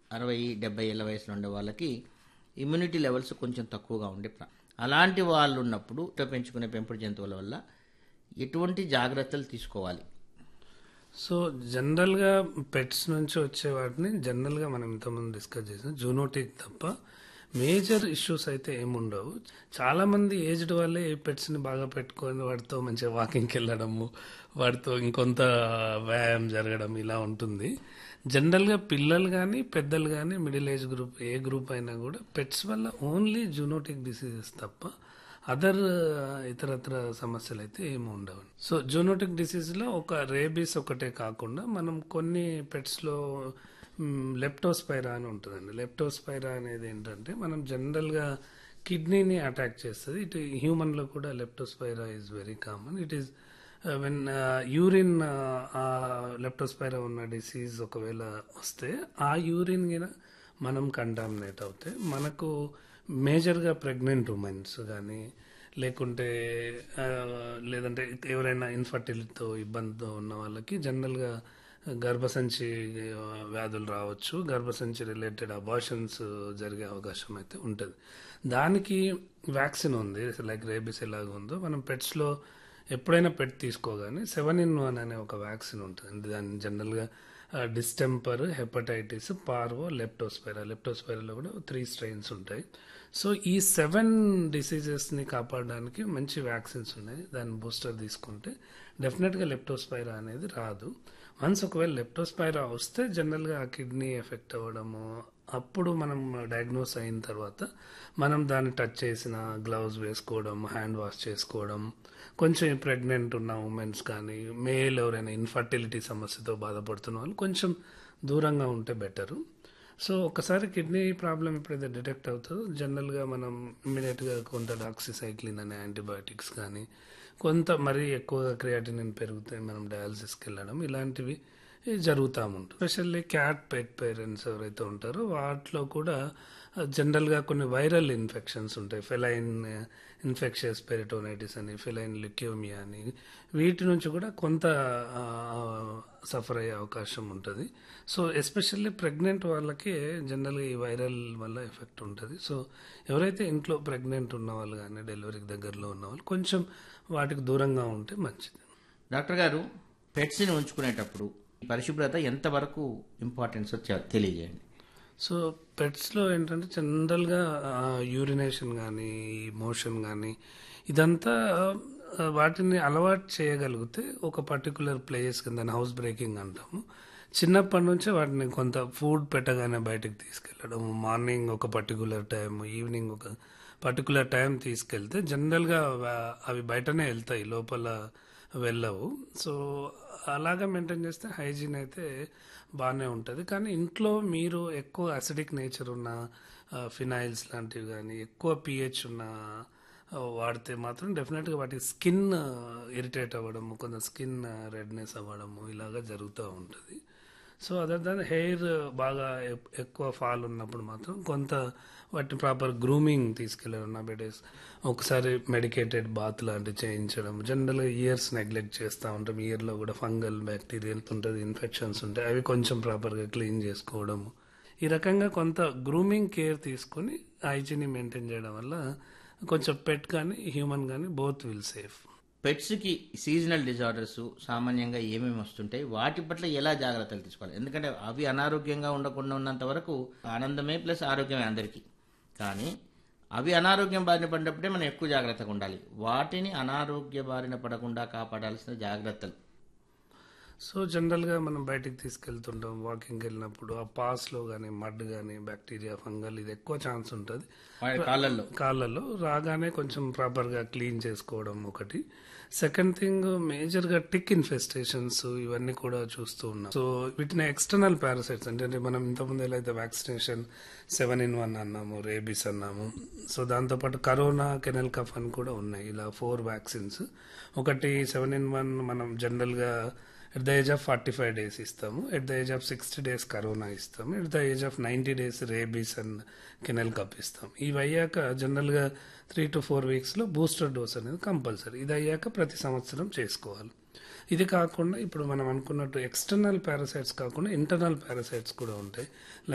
అరవై డెబ్బై ఏళ్ళ వయసులో ఉండే వాళ్ళకి ఇమ్యూనిటీ లెవెల్స్ కొంచెం తక్కువగా ఉండే ప్రా- అలాంటి వాళ్ళు ఉన్నప్పుడు ఇట్లా పెంచుకునే పెంపుడు జంతువుల వల్ల ఎటువంటి జాగ్రత్తలు తీసుకోవాలి సో జనరల్గా పెట్స్ నుంచి వచ్చే వాటిని జనరల్గా మనం ఇంతకుముందు డిస్కస్ చేసాం జూనోటిక్ తప్ప మేజర్ ఇష్యూస్ అయితే ఏముండవు చాలా మంది ఏజ్డ్ వాళ్ళే ఈ పెట్స్ ని బాగా పెట్టుకొని వాటితో మంచిగా వాకింగ్కి వెళ్ళడము వాటితో ఇంకొంత వ్యాయామం జరగడం ఇలా ఉంటుంది జనరల్గా పిల్లలు కానీ పెద్దలు కానీ middle age group A group అయినా కూడా పెట్స్ వల్ల ఓన్లీ జూనోటిక్ డిసీజెస్ తప్ప అదర్ ఇతరత్ర సమస్యలు అయితే ఏమి ఉండవు సో జూనోటిక్ డిసీజ్ లో ఒక రేబీస్ ఒకటే కాకుండా మనం కొన్ని పెట్స్ లో లెప్టోస్పైరా అని ఉంటుందండి లెప్టోస్పైరా అనేది ఏంటంటే మనం జనరల్ గా కిడ్నీని అటాక్ చేస్తుంది ఇటు హ్యూమన్ లో కూడా leptospira is very common it is when urine leptospira ఉన్న డిసీజ్ ఒకవేళ వస్తే ఆ యూరిన్ గిన మనం కంటామినేట్ అవుతే మనకు మేజర్గా ప్రెగ్నెంట్ ఉమెన్స్ కానీ లేకుంటే ఆ, లేదంటే ఎవరైనా ఇన్ఫర్టిలిటీతో ఇబ్బందితో ఉన్న వాళ్ళకి జనరల్గా గర్భసంచి వ్యాధులు రావచ్చు గర్భసంచి రిలేటెడ్ అబార్షన్స్ జరిగే అవకాశం అయితే ఉంటుంది దానికి వ్యాక్సిన్ ఉంది లైక్ రేబీస్ ఎలాగ ఉందో మనం పెట్స్లో ఎప్పుడైనా పెట్ తీసుకోగానే సెవెన్ ఇన్ వన్ అనే ఒక వ్యాక్సిన్ ఉంటుంది దాన్ని జనరల్గా డిస్టెంపర్ హెపటైటిస్ పార్వో లెప్టోస్పైరా లెప్టోస్పైరాలో కూడా త్రీ స్ట్రెయిన్స్ ఉంటాయి సో ఈ సెవెన్ డిసీజెస్ని కాపాడడానికి మంచి వ్యాక్సిన్స్ ఉన్నాయి దాన్ని బూస్టర్ తీసుకుంటే డెఫినెట్గా లెప్టోస్పైరా అనేది రాదు వన్స్ ఒకవేళ లెప్టోస్పైరా వస్తే జనరల్గా ఆ కిడ్నీ ఎఫెక్ట్ అవ్వడము అప్పుడు మనం డయాగ్నోస్ అయిన తర్వాత మనం దాన్ని టచ్ చేసిన గ్లౌజ్ వేసుకోవడం హ్యాండ్ వాష్ చేసుకోవడం కొంచెం ప్రెగ్నెంట్ ఉన్న ఉమెన్స్ కానీ మేల్ ఎవరైనా ఇన్ఫర్టిలిటీ సమస్యతో బాధపడుతున్న వాళ్ళు కొంచెం దూరంగా ఉంటే బెటరు సో ఒకసారి కిడ్నీ ప్రాబ్లం ఎప్పుడైతే డిటెక్ట్ అవుతుందో జనరల్గా మనం ఇమ్మీడియట్గా కొంత డాక్సిసైక్లిన్ అనే యాంటీబయాటిక్స్ కానీ కొంత మరీ ఎక్కువగా క్రియాటినిన్ పెరిగితే మనం డయాలసిస్కి వెళ్ళడం ఇలాంటివి జరుగుతూ ఉంటుంది స్పెషల్లీ క్యాట్ పెట్ పేరెంట్స్ ఎవరైతే ఉంటారో వాటిలో కూడా జనరల్గా కొన్ని వైరల్ ఇన్ఫెక్షన్స్ ఉంటాయి ఫెలైన్ ఇన్ఫెక్షస్ పెరిటోనైటిస్ అని ఫెలైన్ లిక్యోమియా అని వీటి నుంచి కూడా కొంత సఫర్ అయ్యే అవకాశం ఉంటుంది సో ఎస్పెషల్లీ ప్రెగ్నెంట్ వాళ్ళకి జనరల్గా ఈ వైరల్ వల్ల ఎఫెక్ట్ ఉంటుంది సో ఎవరైతే ఇంట్లో ప్రెగ్నెంట్ ఉన్న వాళ్ళు కానీ డెలివరీకి దగ్గరలో ఉన్న వాళ్ళు కొంచెం వాటికి దూరంగా ఉంటే మంచిది డాక్టర్ గారు పెట్స్ని ఉంచుకునేటప్పుడు పరిశుభ్రత ఎంతవరకు ఇంపార్టెన్స్ తెలియజేయండి సో పెట్స్లో ఏంటంటే జనరల్గా యూరినేషన్ కానీ మోషన్ కానీ ఇదంతా ఆ, వాటిని అలవాటు చేయగలిగితే ఒక పర్టికులర్ ప్లేస్ కింద హౌస్ బ్రేకింగ్ అంటాము చిన్నప్పటి నుంచే వాటిని కొంత ఫుడ్ పెట్టగానే బయటకు తీసుకెళ్ళడం మార్నింగ్ ఒక పర్టికులర్ టైం ఈవినింగ్ ఒక పర్టికులర్ టైం తీసుకెళ్తే జనరల్గా వా- అవి బయటనే వెళ్తాయి లోపల వెళ్ళవు సో అలాగా మెయింటైన్ చేస్తే హైజీన్ అయితే బాగానే ఉంటుంది కానీ ఇంట్లో మీరు ఎక్కువ అసిడిక్ నేచర్ ఉన్న ఫినాయిల్స్ లాంటివి కానీ ఎక్కువ పిహెచ్ ఉన్న ఆ, వాడితే మాత్రం డెఫినెట్గా వాటి స్కిన్ ఇరిటేట్ అవ్వడము కొంత స్కిన్ రెడ్నెస్ అవ్వడము ఇలాగా జరుగుతూ ఉంటుంది సో అదర్ దాన్ హెయిర్ బాగా ఎక్- ఎక్కువ ఫాల్ ఉన్నప్పుడు మాత్రం కొంత వాటిని ప్రాపర్ గ్రూమింగ్ తీసుకెళ్ళడం నా బెడేస్ ఒకసారి మెడికేటెడ్ బాత్ లాంటివి చేయించడం జనరల్గా ఇయర్స్ నెగ్లెక్ట్ చేస్తూ ఉంటాం ఇయర్లో కూడా ఫంగల్ బ్యాక్టీరియల్ ఉంటుంది ఇన్ఫెక్షన్స్ ఉంటాయి అవి కొంచెం ప్రాపర్గా క్లీన్ చేసుకోవడము ఈ రకంగా కొంత గ్రూమింగ్ కేర్ తీసుకొని హైజీని మెయింటైన్ చేయడం వల్ల కొంచెం పెట్ కానీ హ్యూమన్ కానీ బోత్ విల్ సేఫ్ పెట్స్కి సీజనల్ డిజార్డర్స్ సామాన్యంగా ఏమేమి వస్తుంటాయి వాటి పట్ల ఎలా జాగ్రత్తలు తీసుకోవాలి ఎందుకంటే అవి అనారోగ్యంగా ఉండకుండా ఉన్నంత వరకు ఆనందమే ప్లస్ ఆరోగ్యమే అందరికీ కానీ అవి అనారోగ్యం బారిన పడినప్పుడే మనం ఎక్కువ జాగ్రత్తగా ఉండాలి వాటిని అనారోగ్య బారిన పడకుండా కాపాడాల్సిన జాగ్రత్తలు సో జనరల్గా మనం బయటికి తీసుకెళ్తుంటాం వాకింగ్కి వెళ్ళినప్పుడు ఆ పాస్లో కానీ మడ్ కానీ బ్యాక్టీరియా ఫంగల్ ఇది ఎక్కువ ఛాన్స్ ఉంటుంది వాటి కాళ్ళల్లో కాళ్ళలో రాగానే కొంచెం ప్రాపర్గా క్లీన్ చేసుకోవడం ఒకటి సెకండ్ థింగ్ మేజర్గా టిక్ ఇన్ఫెస్టేషన్స్ ఇవన్నీ కూడా చూస్తూ ఉన్నాం సో వీటిని ఎక్స్టర్నల్ పారాసైట్స్ అంటే మనం ఇంతకుముందు ఎలా అయితే వ్యాక్సినేషన్ సెవెన్ ఇన్ వన్ అన్నాము రేబీస్ అన్నాము సో దాంతోపాటు కరోనా కెనల్ కఫ్ అని కూడా ఉన్నాయి ఇలా ఫోర్ వ్యాక్సిన్స్ ఒకటి సెవెన్ ఇన్ వన్ మనం జనరల్గా at the age of forty five days ఇస్తాము at the age of sixty days corona ఇస్తాము at the age of ninety days rabies and kennel cough ఇస్తాం ఇవి అయ్యాక జనరల్గా త్రీ టు ఫోర్ వీక్స్లో బూస్టర్ డోస్ అనేది కంపల్సరీ ఇది అయ్యాక ప్రతి సంవత్సరం చేసుకోవాలి ఇది కాకుండా ఇప్పుడు మనం అనుకున్నట్టు ఎక్స్టర్నల్ పారాసైట్స్ కాకుండా ఇంటర్నల్ పారాసైట్స్ కూడా ఉంటాయి